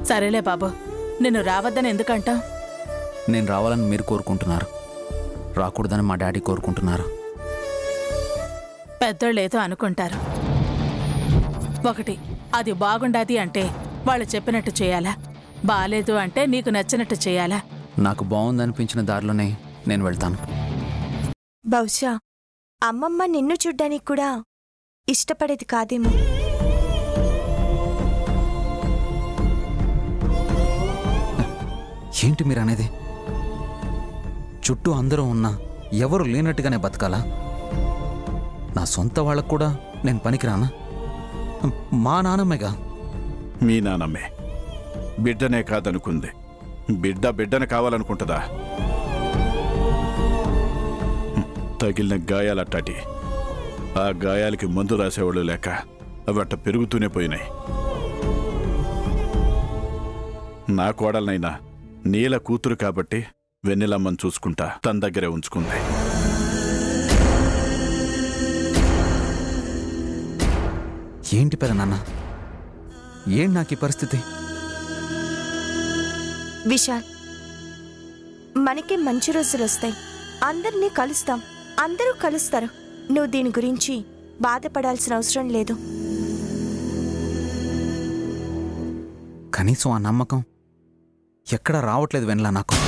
సరేలే బాబు నిన్ను రావద్దని ఎందుకంటావు నేను రావాలని మీరు కోరుకుంటున్నారు రాకూడదని మా డాడీ కోరుకుంటున్నారు పెద్దోళ్ళు ఏదో అనుకుంటారు ఒకటి అది బాగుండాది అంటే వాళ్ళు చెప్పినట్టు చేయాలా బాలేదు అంటే నీకు నచ్చినట్టు చేయాలా నాకు బాగుందనిపించిన దారిలోనే నేను వెళ్తాను బహుశా అమ్మమ్మ నిన్ను చూడ్డానికి కూడా ఇష్టపడేది కాదేమో ఏంటి మీరు అనేది చుట్టూ అందరూ ఉన్నా ఎవరు లేనట్టుగానే బతకాలా నా సొంత వాళ్ళకు కూడా నేను పనికిరానా మా నాన్నమ్మేగా మీ నానమ్మే బిడ్డనే కాదనుకుంది బిడ్డ బిడ్డనే కావాలనుకుంటుందా హ్మ్, తగిలిన గాయాలట్టాటి ఆ గాయాలకి మందు రాసేవాళ్ళు లేక అవి అట్ట పెరుగుతూనే పోయినాయి నా కోడలనైనా నీల కూతురు కాబట్టి వెన్నెలమ్మని చూసుకుంటా తన దగ్గరే ఉంచుకుంది ఏంటి పెద నాన్న ఏంటి నాకు ఈ పరిస్థితి విశాల్ మనకి మంచి రోజులు వస్తాయి అందరినీ కలుస్తాం అందరూ కలుస్తారు నువ్వు దీని గురించి బాధపడాల్సిన అవసరం లేదు కనీసం ఆ నమ్మకం ఎక్కడా రావట్లేదు వెనలా నాకు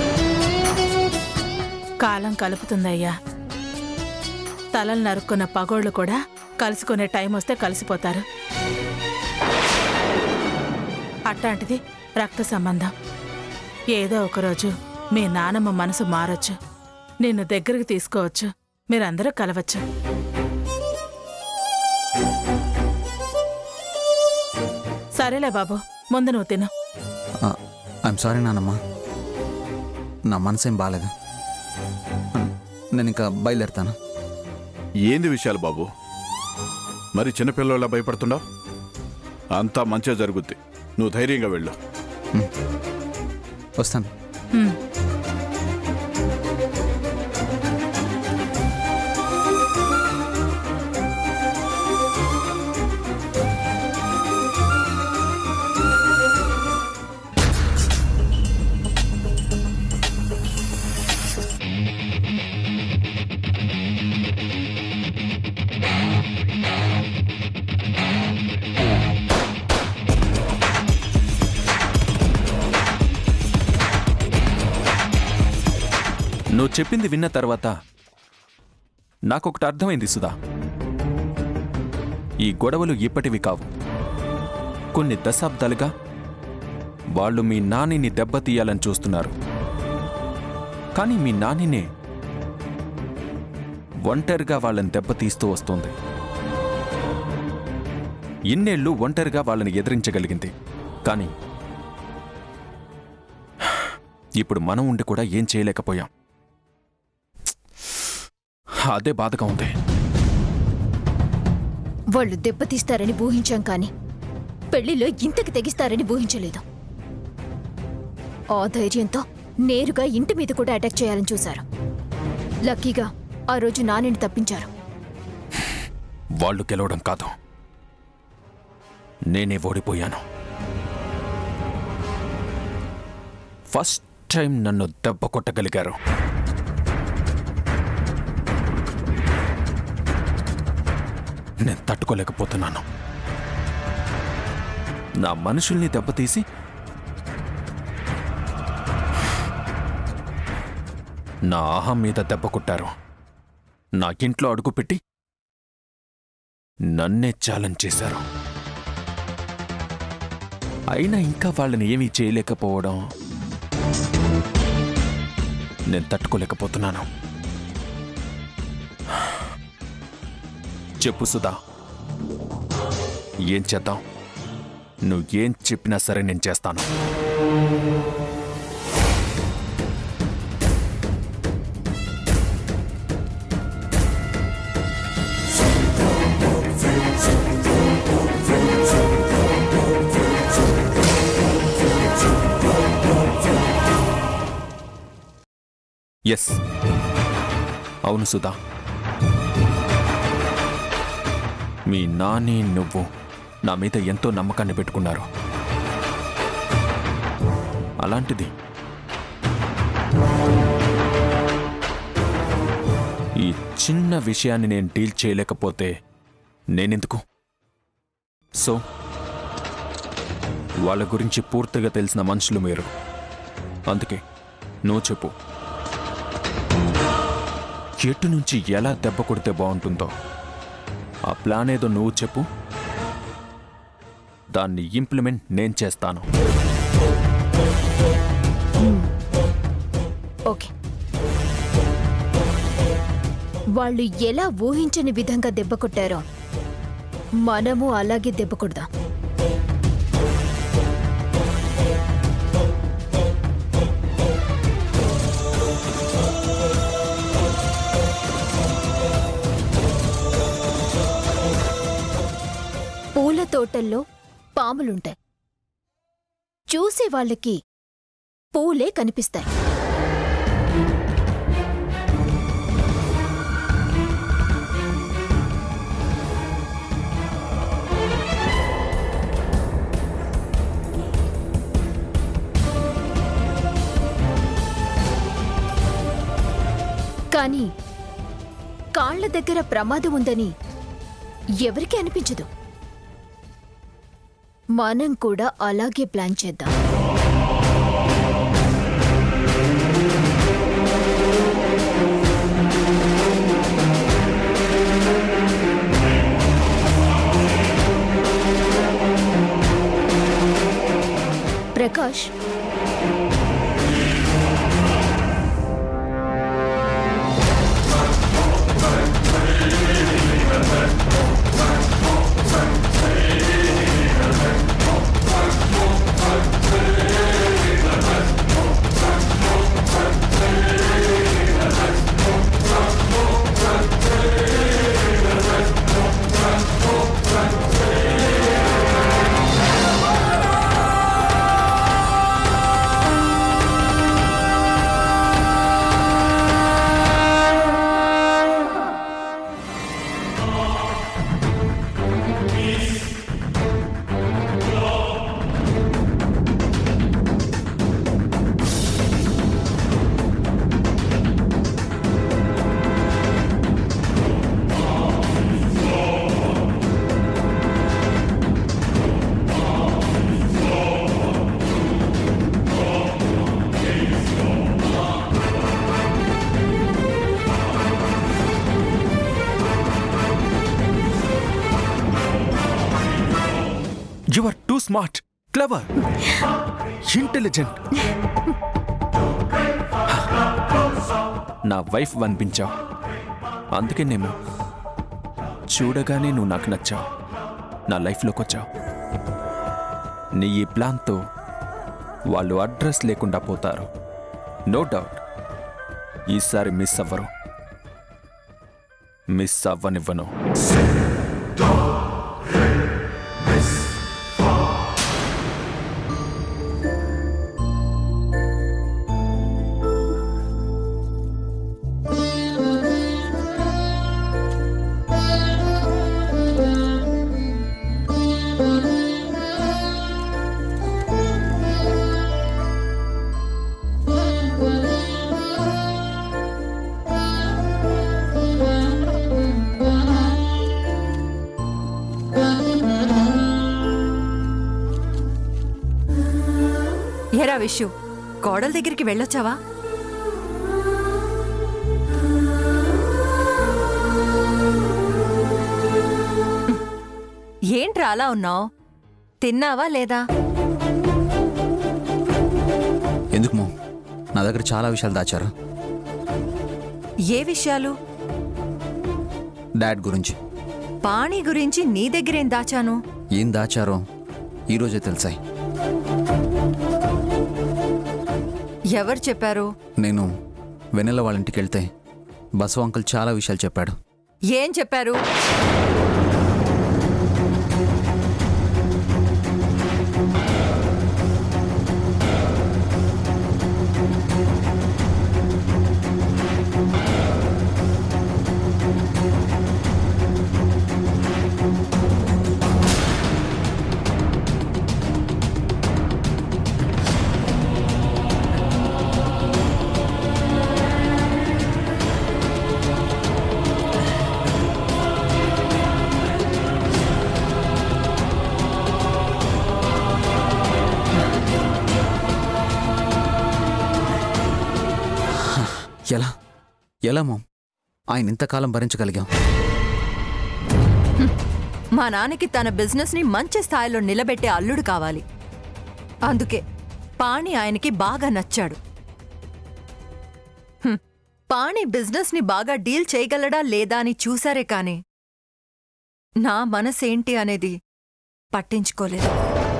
కాలం కలుపుతుందయ్యా తలలు నరుక్కున్న పగోళ్ళు కూడా కలుసుకునే టైం వస్తే కలిసిపోతారు అట్లాంటిది రక్త సంబంధం ఏదో ఒకరోజు మీ నానమ్మ మనసు మారొచ్చు నిన్ను దగ్గరికి తీసుకోవచ్చు మీరందరూ కలవచ్చు సరేలే బాబు ముందు నువ్వు తిను ఐఎమ్ సారీ నానమ్మ నా మనసేం బాగాలేదు నేను ఇంకా బయలుదేరుతాను ఏంది విషయాలు బాబు మరి చిన్నపిల్లల భయపడుతున్నావు అంతా మంచిగా జరుగుద్ది నువ్వు ధైర్యంగా వెళ్ళు వస్తాను హ్మ్. నువ్వు చెప్పింది విన్న తర్వాత నాకొకటి అర్థమైంది సుధా ఈ గొడవలు ఇప్పటివి కావు కొన్ని దశాబ్దాలుగా వాళ్ళు మీ నానిని దెబ్బతీయాలని చూస్తున్నారు కానీ మీ నానినే ఒంటరిగా వాళ్ళని దెబ్బతీస్తూ వస్తోంది ఇన్నేళ్లు ఒంటరిగా వాళ్ళని ఎదిరించగలిగింది కానీ ఇప్పుడు మనం ఉండి కూడా ఏం చేయలేకపోయాం అదే బాధగా ఉంది వాళ్ళు దెబ్బతీస్తారని ఊహించాం కాని పెళ్లిలో ఇంతకి తెగిస్తారని ఊహించలేదు ఆ ధైర్యంతో నేరుగా ఇంటి మీద కూడా అటాక్ చేయాలని చూశారు లక్కీగా ఆ రోజు నానిని తప్పించారు వాళ్ళు గెలవడం కాదు నేనే ఓడిపోయాను ఫస్ట్ టైం నన్ను దెబ్బ కొట్టగలిగారు నేను తట్టుకోలేకపోతున్నాను నా మనుషుల్ని దెబ్బతీసి నా ఆహం మీద దెబ్బ కొట్టారు నా ఇంట్లో అడుగుపెట్టి నన్నే ఛాలెంజ్ చేశారు అయినా ఇంకా వాళ్ళని ఏమీ చేయలేకపోవడం నేను తట్టుకోలేకపోతున్నాను చెప్పు సుధా ఏం చేద్దాం నువ్వేం చెప్పినా సరే నేను చేస్తాను ఎస్ అవును సుధా మీ నాని నువ్వు నా మీద ఎంతో నమ్మకాన్ని పెట్టుకున్నారు అలాంటిది ఈ చిన్న విషయాన్ని నేను డీల్ చేయలేకపోతే నేనెందుకు సో వాళ్ళ గురించి పూర్తిగా తెలిసిన మనుషులు మీరు అందుకే నువ్వు చెప్పు ఎటు నుంచి ఎలా దెబ్బ కొడితే బాగుంటుందో ఆ ప్లాన్ ఏదో నువ్వు చెప్పు దాన్ని ఇంప్లిమెంట్ నేను చేస్తాను ఓకే వాళ్ళు ఎలా ఊహించని విధంగా దెబ్బ కొట్టారో మనము అలాగే దెబ్బ కొడదాం పూల తోటల్లో పాములుంటాయి చూసే వాళ్ళకి పూలే కనిపిస్తాయి కానీ కాళ్ల దగ్గర ప్రమాదం ఉందని ఎవరికీ అనిపించదు మనం కూడా అలాగే ప్లాన్ చేద్దాం Prakash you are too smart clever intelligent నా వైఫ్ అనిపించావు అందుకే నేను చూడగానే నువ్వు నాకు నచ్చావు నా లైఫ్లోకి వచ్చావు నీ ఈ ప్లాన్తో వాళ్ళు అడ్రస్ లేకుండా పోతారు నో డౌట్ ఈసారి మిస్ అవ్వరు మిస్ అవ్వనివ్వను ఎరా విషు కోడల దగ్గరికి వెళ్ళొచ్చావా ఏంట్రా అలా ఉన్నావు తిన్నావా లేదా ఎందుకు మో నా దగ్గర చాలా విషయాలు దాచారు ఏ విషయాలు డాడ్ గురించి పాణి గురించి నీ దగ్గరేం దాచాను ఏం దాచారో ఈరోజే తెలిసాయి ఎవరు చెప్పారు నేను వెన్నెల వాళ్ళ ఇంటికి వెళ్తే బసవ అంకుల్ చాలా విషయాలు చెప్పాడు ఏం చెప్పారు ఎలా ఎలా మామ్ ఆయన ఇంతకాలం భరించగలిగాం మా నాన్నకి తన బిజినెస్ ని మంచి స్థాయిలో నిలబెట్టే అల్లుడు కావాలి అందుకే పాణి ఆయనకి బాగా నచ్చాడు హ్మ్, పాణి బిజినెస్ ని బాగా డీల్ చేయగలడా లేదా అని చూసారే కాని నా మనసేంటి అనేది పట్టించుకోలేదు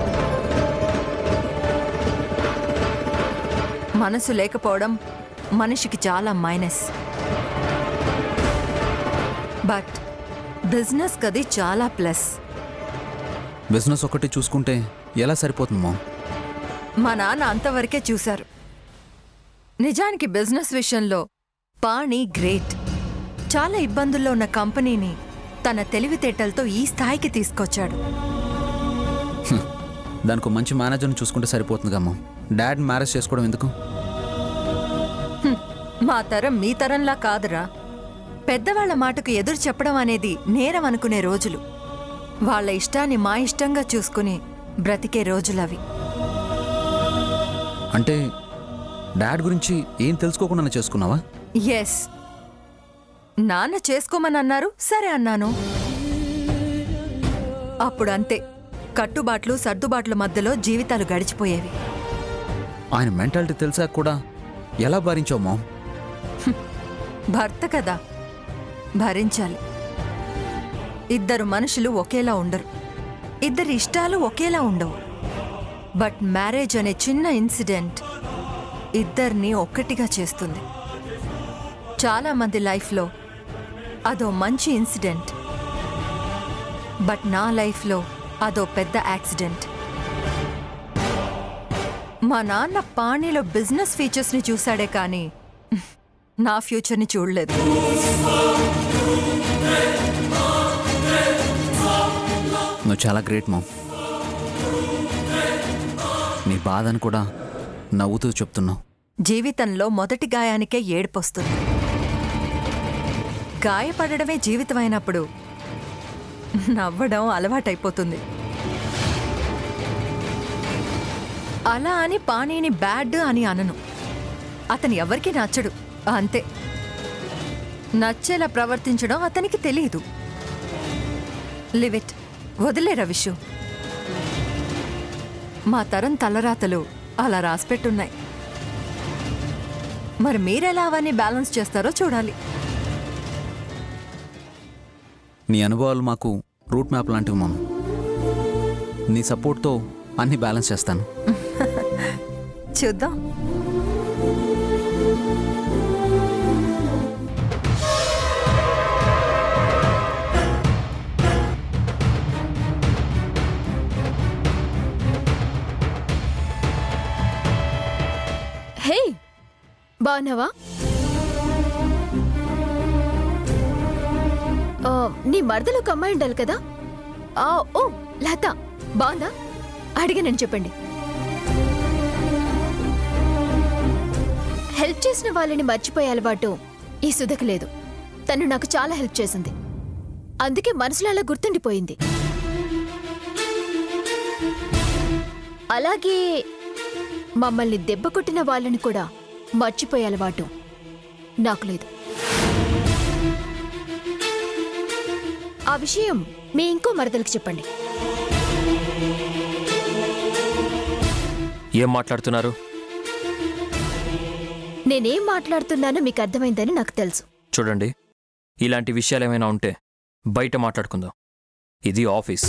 మనసు లేకపోవడం మనిషికి చాలా మైనస్ బట్ బిజినెస్ కది చాలా ప్లస్ బిజినెస్ ఒకటి చూసుకుంటే ఎలా సరిపోతుంది మామ్ మా నాన్న అంతవరకే చూశారు నిజానికి బిజినెస్ విషయంలో పాణి గ్రేట్ చాలా ఇబ్బందుల్లో ఉన్న కంపెనీని తన తెలివితేటలతో ఈ స్థాయికి తీసుకొచ్చాడు దానికి ఒక మంచి మేనేజర్ని చూసుకుంటే సరిపోతుంది మామ్ డాడ్ మ్యారేజ్ చేసుకోవడం ఎందుకు మా తరం మీ తరంలా కాదురా పెద్దవాళ్ల మాటకు ఎదురు చెప్పడం అనేది నేరం అనుకునే రోజులు వాళ్ళ ఇష్టాన్ని మా ఇష్టంగా చూసుకుని బ్రతికే రోజులవి అంటే డాడ్ గురించి ఏం తెలుసుకోకుండా చేసుకున్నావా ఎస్ నాన్న చేసుకోమని అన్నారు సరే అన్నాను అప్పుడు అంతే కట్టుబాట్లు సర్దుబాట్ల మధ్యలో జీవితాలు గడిచిపోయేవి ఆయన మెంటాలిటీ తెలిసాక కూడా ఎలా భరించావు మామ్ భర్త కదా భరించాలి ఇద్దరు మనుషులు ఒకేలా ఉండరు ఇద్దరి ఇష్టాలు ఒకేలా ఉండవు బట్ మ్యారేజ్ అనే చిన్న ఇన్సిడెంట్ ఇద్దరిని ఒక్కటిగా చేస్తుంది చాలా మంది లైఫ్లో అదో మంచి ఇన్సిడెంట్ బట్ నా లైఫ్లో అదో పెద్ద యాక్సిడెంట్ మా నాన్న పాణిలో బిజినెస్ ఫీచర్స్ని చూశాడే కానీ నా ఫ్యూచర్ని చూడలేదు నువ్వు చాలా గ్రేట్ మామ్ నీ బాధను కూడా నవ్వుతూ చెప్తున్నావు జీవితంలో మొదటి గాయానికే ఏడుపొస్తుంది గాయపడడమే జీవితమైనప్పుడు నవ్వడం అలవాటైపోతుంది అలా అని పానీని బ్యాడ్ అని అనను అతను ఎవరికి నచ్చడు అంతే నచ్చేలా ప్రవర్తించడం అతనికి తెలియదు లివిట్ వదిలేరా విషు మా తరం తలరాతలు అలా రాసిపెట్టున్నాయి మరి మీరెలా అవన్నీ బ్యాలెన్స్ చేస్తారో చూడాలి నీ అనుభవాలు మాకు రూట్ మ్యాప్ లాంటివి మామ్ నీ సపోర్ట్తో అన్ని బ్యాలెన్స్ చేస్తాను చూద్దాం హే బాగున్నావా ఆ, నీ మరదలు ఒక అమ్మాయి ఉండాలి కదా ఆ, ఓ లత బాగుందా అడిగానని చెప్పండి హెల్ప్ చేసిన వాళ్ళని మర్చిపోయే అలవాటు ఈ సుధకు లేదు తను నాకు చాలా హెల్ప్ చేసింది అందుకే మనసులో అలా గుర్తుండిపోయింది అలాగే మమ్మల్ని దెబ్బ కొట్టిన వాళ్ళని కూడా మర్చిపోయే అలవాటు నాకు లేదు ఆ విషయం మీ ఇంకో మరదలకు చెప్పండి ఏం మాట్లాడుతున్నారు నేనేం మాట్లాడుతున్నానో మీకు అర్థమైందని నాకు తెలుసు చూడండి ఇలాంటి విషయాలు ఏమైనా ఉంటే బయట మాట్లాడుకుందాం ఇది ఆఫీస్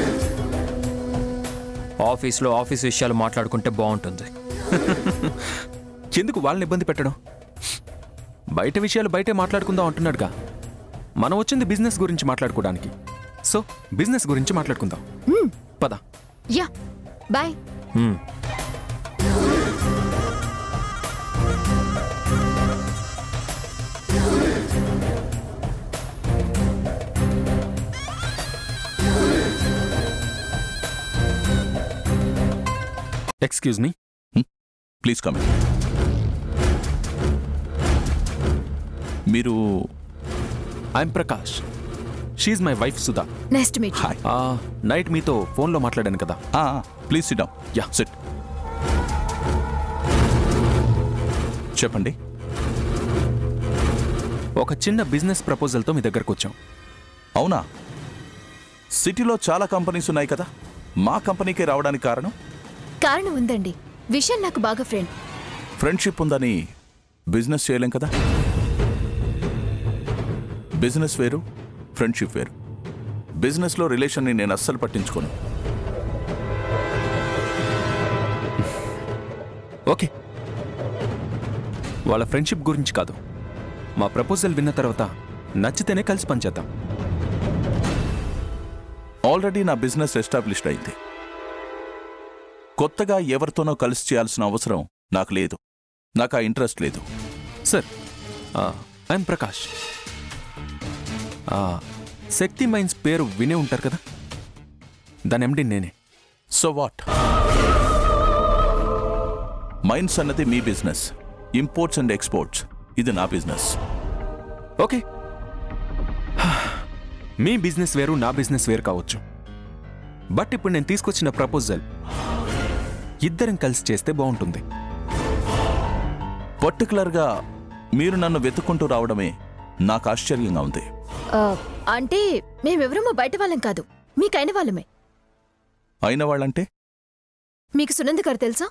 ఆఫీస్లో ఆఫీస్ విషయాలు మాట్లాడుకుంటే బాగుంటుంది ఎందుకు వాళ్ళని ఇబ్బంది పెట్టడం బయట విషయాలు బయటే మాట్లాడుకుందాం అంటున్నాడుగా మనం వచ్చింది బిజినెస్ గురించి మాట్లాడుకోవడానికి సో బిజినెస్ గురించి మాట్లాడుకుందాం మ్మ్. పద యా బాయ్ మ్మ్. ఎక్స్క్యూజ్ మీ ప్లీజ్ కమ్ మీరు I'm Prakash she's my wife Sudha next meet hi night మీతో ఫోన్లో మాట్లాడాను కదా ప్లీజ్ సిట్ యా సిట్ ఒక చిన్న బిజినెస్ ప్రపోజల్తో మీ దగ్గరకు వచ్చాం అవునా సిటీలో చాలా కంపెనీస్ ఉన్నాయి కదా మా కంపెనీకి రావడానికి కారణం కారణం ఉందండి విశాల్ నాకు బాగా ఫ్రెండ్ ఫ్రెండ్షిప్ ఉందని బిజినెస్ చేయలేం కదా బిజినెస్ వేరు ఫ్రెండ్షిప్ వేరు బిజినెస్లో రిలేషన్ని నేను అస్సలు పట్టించుకోను ఓకే వాళ్ళ ఫ్రెండ్షిప్ గురించి కాదు మా ప్రపోజల్ విన్న తర్వాత నచ్చితేనే కలిసి పనిచేద్దాం ఆల్రెడీ నా బిజినెస్ ఎస్టాబ్లిష్డ్ అయింది కొత్తగా ఎవరితోనో కలిసి చేయాల్సిన అవసరం నాకు లేదు నాకు ఆ ఇంట్రెస్ట్ లేదు సార్ ఐఎమ్ ప్రకాష్ ఆ, శక్తి మైన్స్ పేరు వినే ఉంటారు కదా దాని ఎండి నేనే సో వాట్ మైన్స్ అన్నది మీ బిజినెస్ ఇంపోర్ట్స్ అండ్ ఎక్స్పోర్ట్స్ ఇది నా బిజినెస్ ఓకే మీ బిజినెస్ వేరు నా బిజినెస్ వేరు కావచ్చు బట్ ఇప్పుడు నేను తీసుకొచ్చిన ప్రపోజల్ ఇద్దరం కలిసి చేస్తే బాగుంటుంది పర్టికులర్గా మీరు నన్ను వెతుక్కుంటూ రావడమే నాకు ఆశ్చర్యంగా ఉంది ఆ, అంటే మేమెవరమో బయట వాళ్ళం కాదు మీకైన వాళ్ళమే అయిన వాళ్ళంటే మీకు సునంద గారు తెలుసా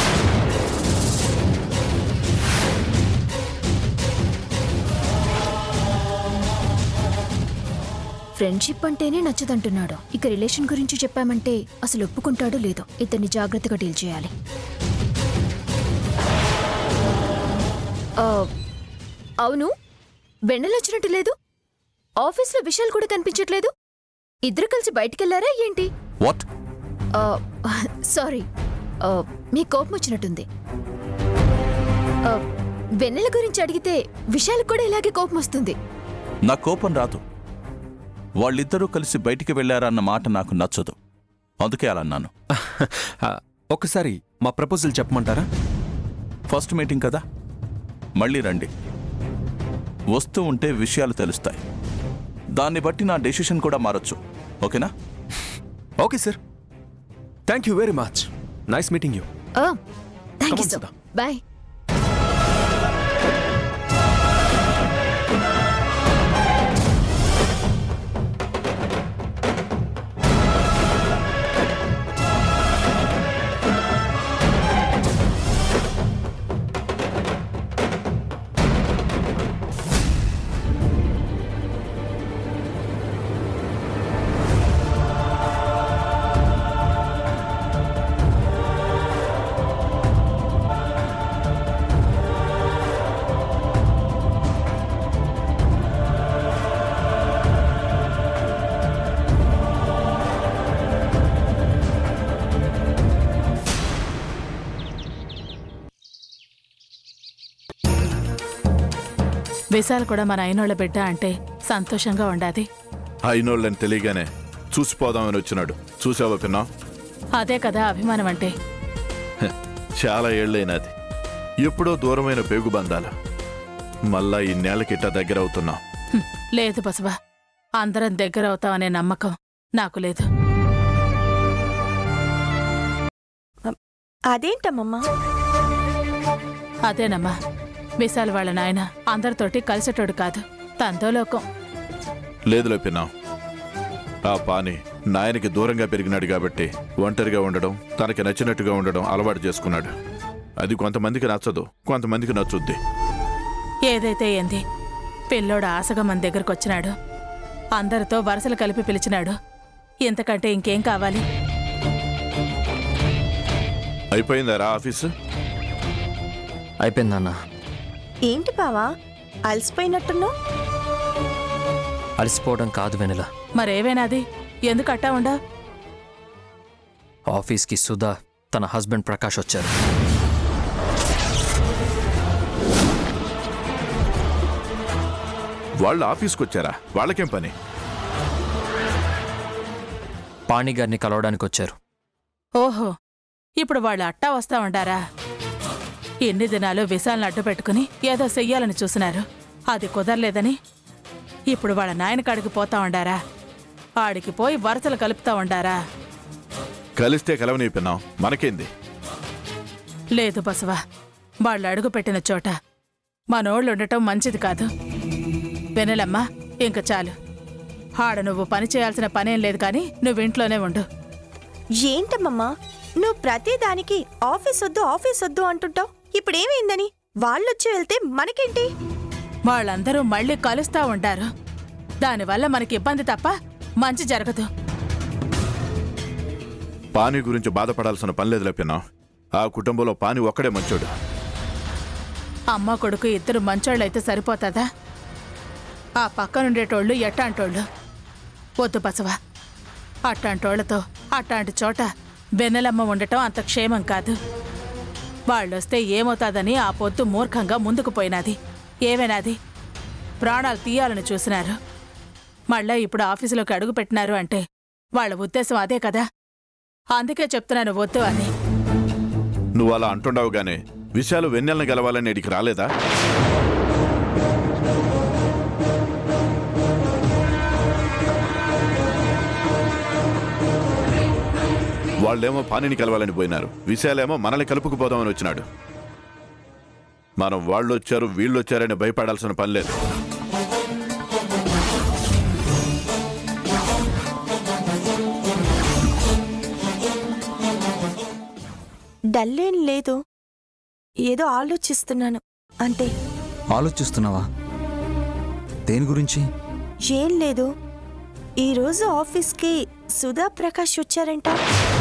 ఫ్రెండ్షిప్ అంటేనే నచ్చదంటున్నాడు ఇక రిలేషన్ గురించి చెప్పామంటే అసలు ఒప్పుకుంటాడో లేదో ఇతన్ని జాగ్రత్తగా డీల్ చేయాలి ఆ, అవును వెన్నెలొచ్చినట్టు లేదు ఆఫీస్లో విషయాలు కూడా కనిపించట్లేదు ఇద్దరు కలిసి బయటికెళ్లారా ఏంటి వాట్ ఆ, సారీ ఆ, మీ కోపం వచ్చినట్టుంది ఆ, వెన్నెల గురించి అడిగితే విషయాలకు కూడా ఇలాగే కోపం వస్తుంది నా కోపం రాదు వాళ్ళిద్దరూ కలిసి బయటికి వెళ్ళారన్న మాట నాకు నచ్చదు అందుకే అలా అన్నాను ఆ, ఒక్కసారి మా ప్రపోజల్ చెప్పమంటారా ఫస్ట్ మీటింగ్ కదా మళ్ళీ రండి వస్తూ ఉంటే విషయాలు తెలుస్తాయి దాన్ని బట్టి నా డెసిషన్ కూడా మారొచ్చు ఓకేనా okay sir thank you very much nice meeting you thank you Come on, so Sudha. Bye Vishal కూడా మన అయినోళ్ళ బిడ్డ అంటే సంతోషంగా ఉండాది అయినోళ్ళని తెలియగానే చూసిపోదామని వచ్చినాడు చూసావా పిన్నా అదే కదా అభిమానం అంటే చాలా ఏళ్ళైనది ఎప్పుడో దూరమైన పేగు బంధాలు మళ్ళా ఈ నేలకిట్ట దగ్గర అవుతున్నాం హ్మ్, లేదు బసవా అందరం దగ్గర అవుతామనే నమ్మకం నాకు లేదు అదేంటమ్మమ్మా అదేనమ్మా విశాల్ వాళ్ళ నాయన అందరితోటి కలిసేటోడు కాదు తందో లోకం లేదులే పిన్నా ఆ పాని నాయనకి దూరంగా పెరిగినాడు కాబట్టి ఒంటరిగా ఉండడం తనకి నచ్చినట్టుగా ఉండడం అలవాటు చేసుకున్నాడు అది కొంతమందికి నచ్చదు కొంతమందికి నచ్చుద్ది ఏదైతే ఏంది పిల్లోడు ఆశగా మన దగ్గరకు వచ్చినాడు అందరితో వరుసలు కలిపి పిలిచినాడు ఇంతకంటే ఇంకేం కావాలి అయిపోయిందారా ఆఫీసు అయిపోయిందన్న ఏంటి బావా అలసిపోయినట్టున్నావు అలసిపోవడం కాదు వెనుల మరేవేనాది ఎందుకు అట్టా ఉండా ఆఫీస్కి సుధా తన హస్బెండ్ ప్రకాష్ వచ్చారు వాళ్ళు ఆఫీస్కి వచ్చారా వాళ్ళకేం పని పాణి గారిని కలవడానికి వచ్చారు ఓహో ఇప్పుడు వాళ్ళు అట్టా వస్తా ఉండారా ఎన్ని దినాలు విశాల్ని అడ్డు పెట్టుకుని ఏదో చెయ్యాలని చూసినారు అది కుదరలేదని ఇప్పుడు వాళ్ళ నాయన కాడికి పోతా ఉండారా ఆడికి పోయి వరసలు కలుపుతా ఉండారా కలిస్తే కలవని పిన్నాం మనకేంది లేదు బసవా వాళ్ళు అడుగు పెట్టిన చోట మనోళ్ళు ఉండటం మంచిది కాదు వెనలమ్మ ఇంక చాలు ఆడ నువ్వు పని చేయాల్సిన పనేం లేదు కానీ నువ్వు ఇంట్లోనే ఉండు ఏంటమ్మమ్మా నువ్వు ప్రతి దానికి ఆఫీస్ వద్దు ఆఫీస్ వద్దు అంటుంటావు ఇప్పుడేమైందని వాళ్ళొచ్చి వెళ్తే మనకేంటి వాళ్ళందరూ మళ్ళీ కలుస్తా ఉంటారు దానివల్ల మనకి ఇబ్బంది తప్ప మంచి జరగదు పాని గురించి బాధపడాల్సిన పని లేదు లేపినా ఆ కుటుంబంలో పాని ఒక్కడే మంచోడు అమ్మ కొడుకు ఇద్దరు మంచోళ్ళైతే సరిపోతుందా ఆ పక్కనుండేటోళ్ళు ఎట్టాంటోళ్ళు వద్దు బసవ అట్టాంటోళ్లతో అట్టాంటి చోట వెన్నెలమ్మ ఉండటం అంత క్షేమం కాదు వాళ్ళొస్తే ఏమవుతాదని ఆ పొద్దు మూర్ఖంగా ముందుకు పోయినది ఏమైనాది ప్రాణాలు తీయాలని చూసినారు మళ్ళా ఇప్పుడు ఆఫీసులోకి అడుగు పెట్టినారు అంటే వాళ్ళ ఉద్దేశం అదే కదా అందుకే చెప్తున్నాను వద్దు అని నువ్వు అలా అంటుండవు గానే విషయాలు వెన్నెలను గెలవాలని ఇడికి రాలేదా వాళ్ళేమో పానిని కలవాలని పోయినారు విషయాలేమో మనల్ని కలుపుకుపోదామని వచ్చినాడు మనం వాళ్ళు వచ్చారు వీళ్ళు వచ్చారని భయపడాల్సిన పని లేదు డల్లేం లేదు ఏదో ఆలోచిస్తున్నాను అంతే ఆలోచిస్తున్నావా దేని గురించి ఏం లేదు ఈరోజు ఆఫీస్కి సుధా ప్రకాష్ వచ్చారంట